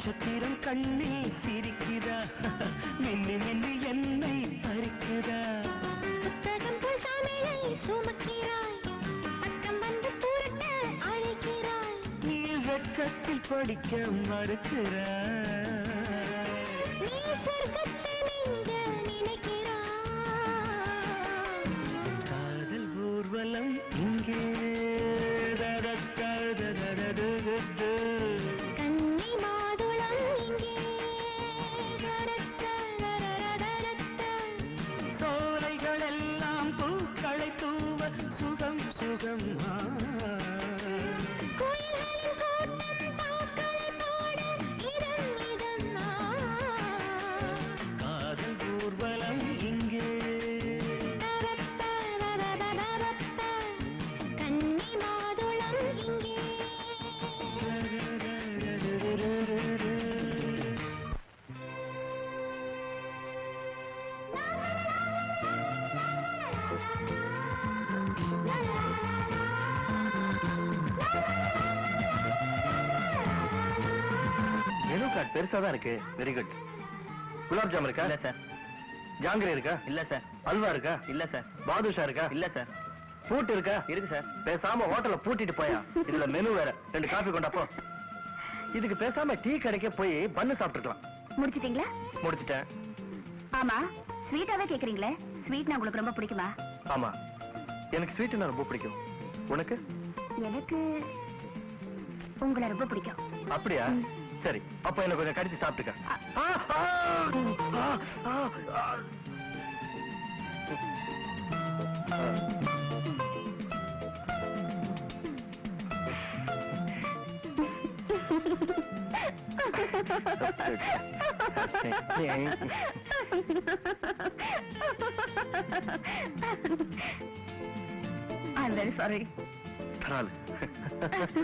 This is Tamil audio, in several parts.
நட்சத்திரம் கண்ணில் சிரிக்கிறா மின்னி மின்னி என்னை பறிக்கிறா புத்தகம் போல் தமிழை சுமக்கிறாய் பக்கம் வந்து புரட்ட அழைக்கிறாய் நீ வெட்கத்தில் படிக்க மறுக்கிறா நீ சொர்க்கத்தை நெஞ்ச நினைக்கிறாய் காதல் ஊர்வலம் இங்கே தரத்தரதரதரதரது. கன்னி மாதுளம் இங்கே தரத்த, தரரரரத்த. சோலைகள் எல்லாம் பூக்களை தூவ சுகம் சுகம் ஆ. குயில்களின் கூட்டம் பாக்களை பாட இதம் இதம் நான். காதல் ஊர்வலம் இங்கே தரத்த, தரரரரத்த. கன்னி மாதுளம் இங்கே மெனு கார்டு பெருசா தான் இருக்கு வெரி குட் குலாப் ஜாம் இருக்கா இல்ல சார் ஜாங்கிரி இருக்கா இல்ல சார் அல்வா இருக்கா இல்ல சார் பாதுஷா இருக்கா இல்ல சார் பூட்டு இருக்கா இருக்கு சார் பேசாம ஹோட்டல்ல பூட்டிட்டு போயா இதுல மெனு வேற ரெண்டு காபி கொண்டா போ இதுக்கு பேசாம டீ கடைக்கே போய் பண்ணு சாப்பிட்டுக்கலாம் முடிச்சிட்டீங்களா முடிச்சிட்டேன் ஆமா ஸ்வீட்டாவே கேக்குறீங்களே ஸ்வீட்னா உங்களுக்கு ரொம்ப பிடிக்குமா ஆமா எனக்கு ஸ்வீட்னா ரொம்ப பிடிக்கும் உனக்கு எனக்கு உங்களை ரொம்ப பிடிக்கும் அப்படியா சரி அப்ப என்ன கொஞ்சம் கடிச்சு சாப்பிட்டுக்க ஆ, ஆ, ஆ, ஆ, ஆ. I'm very sorry. பரவாயில்ல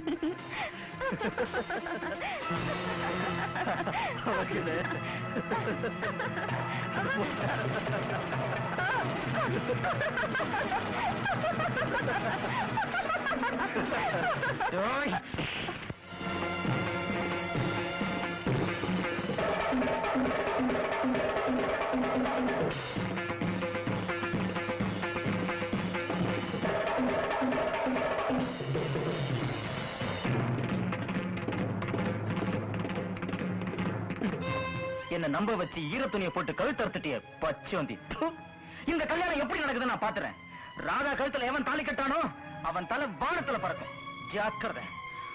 ஓகே என்ன நம்ப வச்சு ஈர துணியை போட்டு கழுத்தறுத்துட்டிய பச்சோந்தி ப்பு. இந்த கல்யாணம் எப்படி நடக்குதுன்னு நான் பாத்துறேன் ராதா கழுத்துல எவன் தாலி கட்டானோ அவன் தலை வானத்துல பறக்கும் ஜாக்கிரதை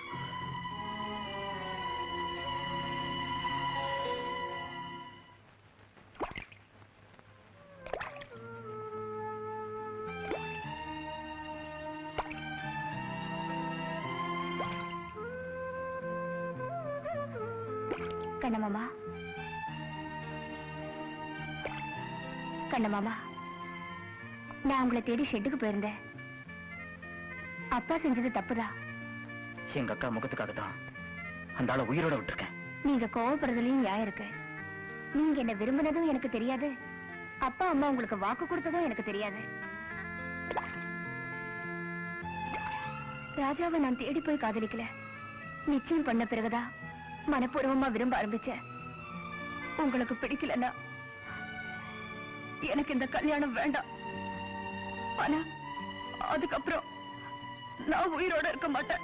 கண்ணமாமா கண்ணமாமா நான் உங்களை தேடி ஷெட்டுக்கு போயிருந்தேன் அப்பா செஞ்சது தப்புதான் எங்க அக்கா முகத்துக்காக தான் அந்த ஆளை உயிரோட விட்டுருக்கேன் நீங்க கோவப்படுறதுலயும் நியாயம் இருக்கு நீங்க என்ன விரும்பினதும் எனக்கு தெரியாது அப்பா அம்மா உங்களுக்கு வாக்கு கொடுத்ததும் எனக்கு தெரியாது ராஜாவை நான் தேடி போய் காதலிக்கல நிச்சயம் பண்ண பிறகுதான் மனப்பூர்வமா விரும்ப ஆரம்பிச்சேன் உங்களுக்கு பிடிக்கலன்னா எனக்கு இந்த கல்யாணம் வேண்டாம் ஆனா அதுக்கப்புறம் நான் உயிரோட இருக்க மாட்டேன்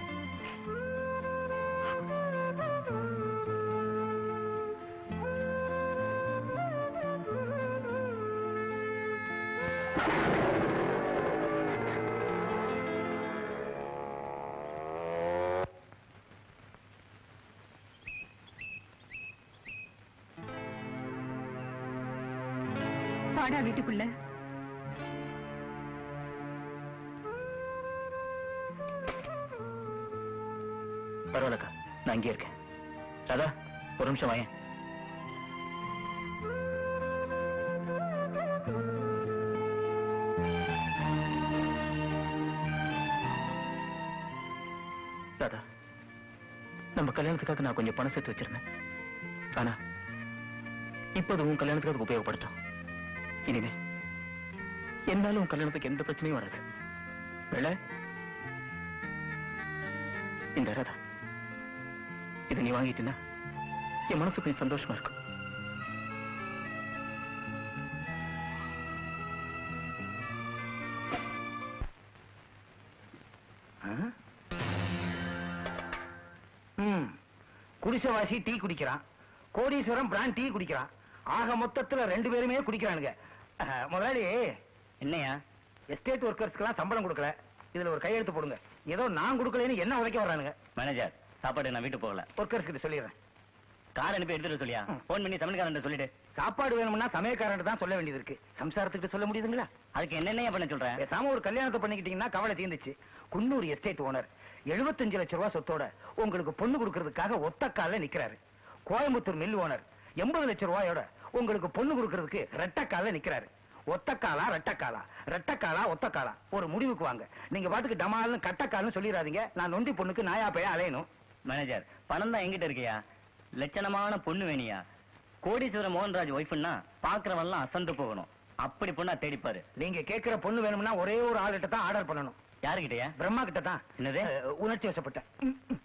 பாடா வீட்டுக்குள்ள பரவாயில்லக்கா நான் இங்கே இருக்கேன் ராதா ஒரு நிமிஷம் வாயேன் ராதா நம்ம கல்யாணத்துக்காக நான் கொஞ்சம் பணம் சேர்த்து வச்சிருந்தேன் ஆனா இப்ப அது உன் கல்யாணத்துக்கு அதுக்கு உபயோகப்படுத்தும் இனிமே என்னாலும் உன் கல்யாணத்துக்கு எந்த பிரச்சனையும் வராது வேலை இந்த ராதா இதை நீ வாங்கிட்டீன்னா என் மனசு கொஞ்சம் சந்தோஷமா இருக்கும் ம் குடிசைவாசி டீ குடிக்கிறான் கோடீஸ்வரம் பிராண்ட் டீ குடிக்கிறான் ஆக மொத்தத்துல ரெண்டு பேருமே குடிக்கிறானுங்க அஹ், முதலாளி என்னையா எஸ்டேட் ஒர்க்கர்ஸ்க்கெல்லாம் சம்பளம் கொடுக்கல இதுல ஒரு கையெழுத்து போடுங்க ஏதோ நான் கொடுக்கலன்னு என்ன உதைக்க வர்றானுங்க மேனேஜர் சாப்பாடு நான் வீட்டு போகல ஒர்க்கர்ஸ் கிட்ட சொல்லிடுறேன் கார் அனுப்பி எடுத்துட்டு சொல்லியா ம். போன் பண்ணி தமிழ்காரன் சொல்லிட்டு சாப்பாடு வேணும்னா சமயக்காரன் தான் சொல்ல வேண்டியது இருக்கு சம்சாரத்துக்கு சொல்ல முடியுதுங்களா அதுக்கு என்னென்ன பண்ண சொல்றேன் பேசாம ஒரு கல்யாணத்தை பண்ணிக்கிட்டீங்கன்னா கவலை தீர்ந்துச்சு குன்னூர் எஸ்டேட் ஓனர் 75 லட்சம் ரூபாய் சொத்தோட உங்களுக்கு பொண்ணு கொடுக்கறதுக்காக ஒத்த கால்ல நிக்கிறாரு கோயம்புத்தூர் மில் ஓனர் எண்பது லட்சம் ரூபாயோட உங்களுக்கு பொண்ணு கொடுக்கறதுக்கு ரெட்ட கால்ல நிக்கிறாரு ஒத்த காலா ரெட்டக்காலா ரெட்டக்காலா ஒத்த காலா ஒரு முடிவுக்கு வாங்க நீங்க பாட்டுக்கு டமால்னு கட்டக்கால்னு சொல்லிடாதீங்க நான் நொண்டி பொண்ணுக்கு நாயா போய் அலையணும் மேனேஜர் பணம் தான் எங்கிட்ட இருக்கியா லட்சணமான பொண்ணு வேணியா கோடீஸ்வர மோகன்ராஜ் ஒய்ஃப்னா பாக்குறவன்லாம் அசந்து போகணும் அப்படி பொண்ணா தேடிப்பாரு நீங்க கேட்கிற பொண்ணு வேணும்னா ஒரே ஒரு ஆள்கிட்ட தான் ஆர்டர் பண்ணணும் யாருகிட்டயா பிரம்மா கிட்ட தான் என்னது? அஹ், உணர்ச்சி வசப்பட்டேன் ம், ம்.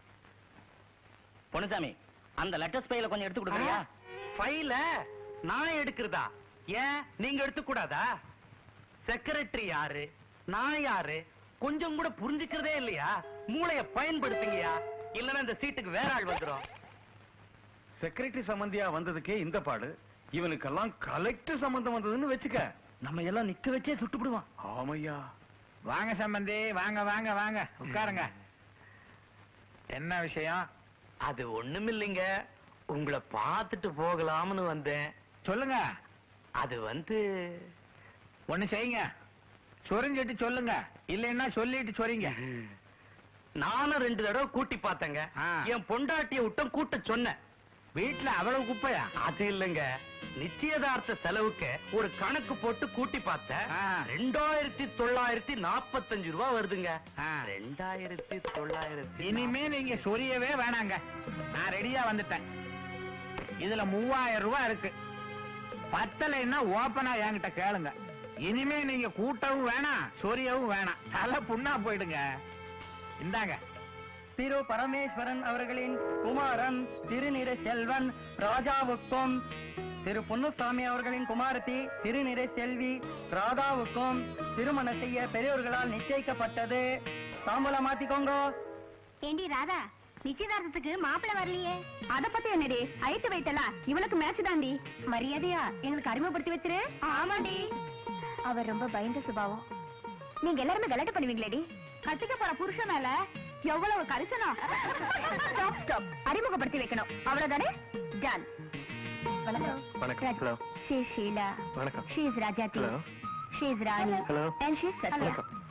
பொண்ணுசாமி அந்த லெட்டர்ஸ் பையில கொஞ்சம் எடுத்து கொடுக்குறியா ஃபைல நான் எடுக்கிறதா ஏன் நீங்க எடுத்துக்க கூடாதா செக்ரட்டரி யாரு நான் யாரு கொஞ்சம் கூட புரிஞ்சுக்கிறதே இல்லையா மூளைய பயன்படுத்துங்கயா இல்லன்னா இந்த சீட்டுக்கு வேற ஆள் வந்துரும் செக்ரட்டரி சம்பந்தியா வந்ததுக்கே இந்த பாடு இவனுக்கெல்லாம் கலெக்டர் சம்பந்தம் வந்ததுன்னு வச்சுக்க நம்ம எல்லாம் நிக்க வச்சே சுட்டுப்பிடுவான் ஆமையா வாங்க சம்பந்தி வாங்க வாங்க வாங்க உட்காருங்க என்ன விஷயம் அது ஒண்ணுமில்லைங்க உங்களை பார்த்துட்டு போகலாம்னு வந்தேன் சொல்லுங்க அது வந்து ஒண்ணு செய்யுங்க சொரிஞ்சிட்டு சொல்லுங்க இல்லைன்னா சொல்லிட்டு சொறீங்க நானும் ரெண்டு தடவை கூட்டி பார்த்தேங்க என் பொண்டாட்டிய விட்டும் கூட்ட சொன்னேன் வீட்டுல அவ்வளவு குப்பையா அது இல்லைங்க நிச்சயதார்த்த செலவுக்கு ஒரு கணக்கு போட்டு கூட்டி பார்த்தேன் ரெண்டாயிரத்தி தொள்ளாயிரத்தி நாற்பத்தஞ்சு ரூபாய் வருதுங்க ரெண்டாயிரத்தி தொள்ளாயிரத்தி இனிமே நீங்க சொரியவே வேணாங்க நான் ரெடியா வந்துட்டேன் இதுல மூவாயிரம் ரூபாய் இருக்கு பத்தலைன்னா ஓப்பனா என்கிட்ட கேளுங்க இனிமே நீங்க கூட்டவும் வேணாம் சொரியவும் வேணாம் தலை புண்ணா போயிடுங்க இந்தாங்க திரு பரமேஸ்வரன் அவர்களின் குமாரன் திருநிறை செல்வன் ராஜாவுக்கும் திரு பொன்னுசாமி அவர்களின் குமாரத்தி திருநிறை செல்வி ராதாவுக்கும் திருமணம் செய்ய பெரியவர்களால் நிச்சயிக்கப்பட்டது தாம்பூலம் மாத்திக்கோங்க ஏண்டி ராதா நிச்சயதார்த்தத்துக்கு மாப்பிள்ளை வரலையே அத பத்தி என்னடி ஐட்டு வைத்தலா இவளுக்கு மேட்ச் தாண்டி மரியாதையா எங்களுக்கு அறிமுகப்படுத்தி வச்சிரு ஆமாண்டி அவர் ரொம்ப பயந்த சுபாவம் நீங்க எல்லாருமே கலட்டு பண்ணுவீங்களேடி கட்டிக்க போற புருஷன் மேல எவ்வளவு கரிசனம் ஸ்டாப் ஸ்டாப் அறிமுகப்படுத்தி வைக்கணும் அவ்வளவுதானே டன் வணக்கம் வணக்கம். Raj- Hello. She is Sheila. வணக்கம் She is Rajati. Hello. She is Rani. Hello. And she is Satya. வணக்கம்.